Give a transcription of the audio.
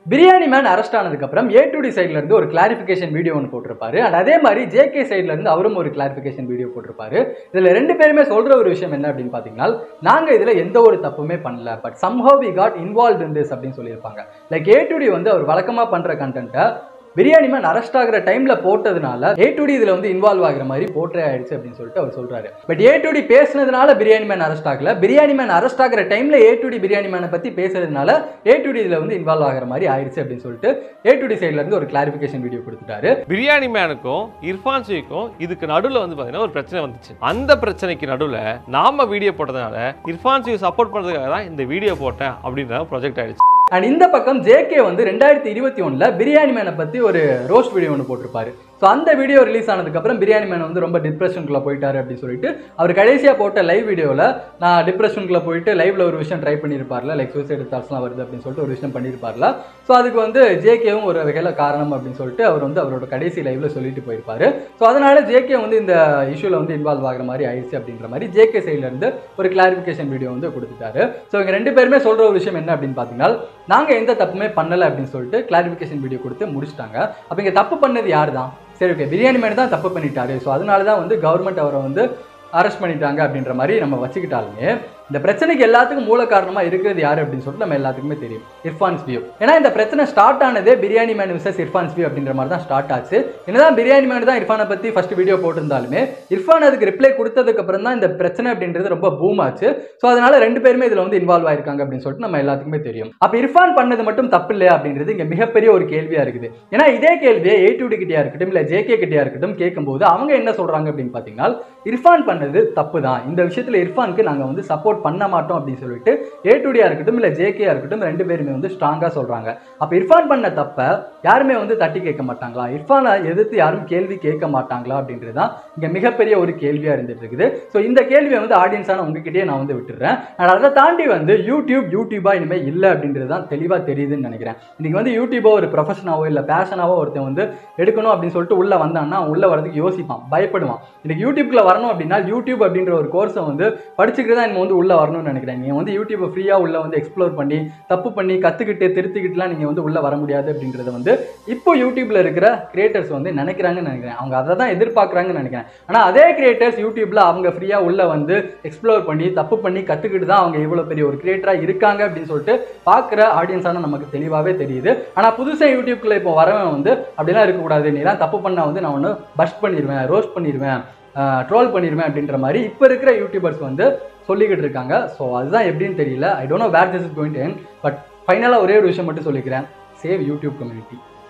biryani man arrest ஆனதுக்கு அப்புறம் ஏ to D சைட்ல இருந்து ஒரு கிளாரிஃபிகேஷன் வீடியோ ஒன்று போட்டிருப்பாரு அண்ட் அதே மாதிரி ஜேகே சைட்ல இருந்து அவரும் ஒரு கிளாரிஃபிகேஷன் வீடியோ போட்டிருப்பாரு இதுல ரெண்டு பேருமே சொல்ற ஒரு விஷயம் என்ன அப்படின்னு பாத்தீங்கன்னா நாங்க இதுல எந்த ஒரு தப்புமே பண்ணல but somehow we got involved in this அப்படின்னு சொல்லியிருப்பாங்க லைக் ஏ டு டி வந்து அவர் வழக்கமா பண்ற கண்டென்ட்டை பிரியாணி மேன் அரெஸ்ட் ஆகிற டைம்ல போட்டதுனால ஏ டு டி இதுல வந்து இன்வால்வ் ஆகிற மாதிரி போர்ட்ரே ஆயிடுச்சு அப்படின்னு சொல்லிட்டு அவர் சொல்றாரு பட் ஏ டு டி பேசினதுனால பிரியாணி மேன் அரெஸ்ட் ஆகல பிரியாணி மேன் அரெஸ்ட் ஆகிற டைம்ல ஏ டு டி பிரியாணி மேனை பத்தி பேசுறதுனால ஏ டு டி இதுல வந்து இன்வால்வ் ஆகிற மாதிரி ஆயிடுச்சு அப்படின்னு சொல்லிட்டு ஏ டு டி சைட்ல இருந்து ஒரு கிளாரிஃபிகேஷன் வீடியோ கொடுத்துட்டாரு பிரியாணி மேனுக்கும் இர்ஃபான் ஷேக்கும் இதுக்கு நடுவில் வந்து பார்த்தீங்கன்னா ஒரு பிரச்சனை வந்துச்சு அந்த பிரச்சனைக்கு நடுவில் நாம வீடியோ போட்டதுனால இர்ஃபான் ஷேக் சப்போர்ட் பண்ணுறதுக்காக தான் இந்த வீடியோ போட்டேன் அப்படின்ற ப்ரொஜெக்ட் ஆயிடுச்சு அண்ட் இந்த பக்கம் ஜேகே வந்து ரெண்டாயிரத்தி இருபத்தி ஒண்ணுல பிரியாணி மேனை பத்தி ஒரு ரோஸ்ட் வீடியோ ஒன்று போட்டிருப்பாரு ஸோ அந்த வீடியோ ரிலீஸ் ஆனதுக்கு அப்புறம் பிரியாணி மேன் வந்து ரொம்ப டிப்ரெஷனுக்குள்ள போயிட்டாரு அப்படின்னு சொல்லிட்டு அவர் கடைசியா போட்ட லைவ் வீடியோவில் நான் டிப்ரெஷனுக்குள்ள போயிட்டு லைவ்ல ஒரு விஷயம் ட்ரை பண்ணியிருப்பார்ல லைக் சூசைடு தாட்ஸ்லாம் வருது அப்படின்னு சொல்லிட்டு ஒரு விஷயம் பண்ணியிருப்பார்ல ஸோ அதுக்கு வந்து ஜேகேவும் ஒரு வகையில் காரணம் அப்படின்னு சொல்லிட்டு அவர் வந்து அவரோட கடைசி லைவ்ல சொல்லிட்டு போயிருப்பாரு ஸோ அதனால ஜேகே வந்து இந்த இஷ்யூல வந்து இன்வால்வ் ஆகிற மாதிரி ஆயிடுச்சு அப்படின்ற மாதிரி ஜேகே சைட்ல இருந்து ஒரு கிளாரிஃபிகேஷன் வீடியோ வந்து கொடுத்துட்டாரு ஸோ இவங்க ரெண்டு பேருமே சொல்ற ஒரு விஷயம் என்ன அப்படின்னு பார்த்தீங்கன்னா நாங்க எந்த தப்புமே பண்ணல அப்படின்னு சொல்லிட்டு கிளாரிஃபிகேஷன் வீடியோ கொடுத்து முடிச்சிட்டாங்க அப்ப இங்க தப்பு பண்ணது யார் தான் சரி ஓகே பிரியாணி மேன் தான் தப்பு பண்ணிட்டாரு ஸோ அதனால தான் வந்து கவர்மெண்ட் அவரை வந்து அரெஸ்ட் பண்ணிட்டாங்க அப்படின்ற மாதிரி நம்ம வச்சுக்கிட்டாலுமே இந்த பிரச்சனைக்கு எல்லாத்துக்கும் மூல காரணமா இருக்கிறது யாரு அப்படின்னு சொல்லிட்டு நம்ம எல்லாத்துக்குமே தெரியும் இர்ஃபான்ஸ் வியூ ஏன்னா இந்த பிரச்சனை ஸ்டார்ட் ஆனதே biryani man versus Irfan's view அப்படின்ற மாதிரி தான் ஸ்டார்ட் ஆச்சு என்னதான் பிரியாணி மேன் தான் இர்ஃபானை பத்தி ஃபர்ஸ்ட் வீடியோ போட்டிருந்தாலுமே இர்ஃபான் அதுக்கு ரிப்ளை கொடுத்ததுக்கு அப்புறம் தான் இந்த பிரச்சனை அப்படின்றது ரொம்ப பூம் ஆச்சு ஸோ அதனால ரெண்டு பேருமே இதுல வந்து இன்வால்வ் ஆயிருக்காங்க அப்படின்னு சொல்லிட்டு நம்ம எல்லாத்துக்குமே தெரியும் அப்ப இர்ஃபான் பண்ணது மட்டும் தப்பு இல்லையா அப்படின்றது இங்க மிகப்பெரிய ஒரு கேள்வியா இருக்குது ஏன்னா இதே கேள்வியை ஏ டு கிட்டயா இருக்கட்டும் இல்ல ஜேகே கிட்டயா இருக்கட்டும் கேட்கும்போது அவங்க என்ன சொல்றாங்க அப்படின்னு பாத்தீங்கன்னா இர்ஃபான் பண்ணது தப்பு தான் இந்த விஷயத்துல இர்ஃபானுக்கு நாங்க வந்து சப்போர்ட் பண்ண மாட்டோம் அப்படின்னு சொல்லிட்டு ஏ டுடியா இருக்கட்டும் இல்ல ஜேகேயா இருக்கட்டும் ரெண்டு பேருமே வந்து ஸ்ட்ராங்கா சொல்றாங்க அப்ப இர்ஃபான் பண்ண தப்ப யாருமே வந்து தட்டி கேட்க மாட்டாங்களா இர்ஃபானை எதிர்த்து யாரும் கேள்வி கேட்க மாட்டாங்களா அப்படின்றது தான் இங்க மிகப்பெரிய ஒரு கேள்வியா இருந்துட்டு இருக்குது ஸோ இந்த கேள்வியை வந்து ஆடியன்ஸான உங்ககிட்டயே நான் வந்து விட்டுறேன் And அதை தாண்டி வந்து யூடியூப் யூடியூபா இனிமே இல்லை அப்படின்றது தான் தெளிவா தெரியுதுன்னு நினைக்கிறேன் இன்னைக்கு வந்து யூடியூபோ ஒரு ப்ரொஃபஷனாவோ இல்ல பேஷனாவோ ஒருத்தன் வந்து எடுக்கணும் அப்படின்னு சொல்லிட்டு உள்ள வந்தான்னா அவன் உள்ள வரதுக்கு யோசிப்பான் பயப்படுவான் இன்னைக்கு யூடியூப்ல வரணும் அப்படின்னா யூடியூப் அப்படின்ற ஒரு கோர்ஸை வந்து படிச்சுக்கிட்டு தான் நம்ம வந்து உள்ள வரணும்னு நினைக்கிறேன் நீங்க வந்து யூடியூப்பை ஃப்ரீயா உள்ள வந்து எக்ஸ்ப்ளோர் பண்ணி தப்பு பண்ணி கத்துக்கிட்டு திருத்திக்கிட்டுலாம் நீங்க வந்து உள்ள வர முடியாது அப்படின்றத வந்து இப்போ யூடியூப்ல இருக்கிற கிரியேட்டர்ஸ் வந்து நினைக்கிறாங்கன்னு நினைக்கிறேன் அவங்க அதை தான் எதிர்பார்க்குறாங்கன்னு நினைக்கிறேன் ஆனா அதே கிரியேட்டர்ஸ் யூடியூப்ல அவங்க ஃப்ரீயா உள்ள வந்து எக்ஸ்ப்ளோர் பண்ணி தப்பு பண்ணி கத்துக்கிட்டு தான் அவங்க இவ்வளவு பெரிய ஒரு கிரியேட்டரா இருக்காங்க அப்படின்னு சொல்லிட்டு பார்க்குற ஆடியன்ஸான நமக்கு தெளிவாகவே தெரியுது ஆனா புதுசா யூடியூப்குள்ள இப்போ வரவன் வந்து அப்படிலாம் இருக்கக்கூடாது நீ தான் தப்பு பண்ணா வந்து நான் ஒன்று பஸ்ட் பண்ணிடுவேன் ரோஸ்ட் பண்ணிடுவேன் ட்ரோல் பண்ணிடுவேன் அப்படின்ற மாதிரி இப்போ இருக்கிற யூடியூபர்ஸ் வந்து சொல்லிக்கிட்டு இருக்காங்க ஸோ அதுதான் எப்படின்னு தெரியல I don't know where this is going to but ஃபைனலாக ஒரே ஒரு விஷயம் மட்டும் சொல்லிக்கிறேன் சேவ் யூடியூப் கம்யூனிட்டி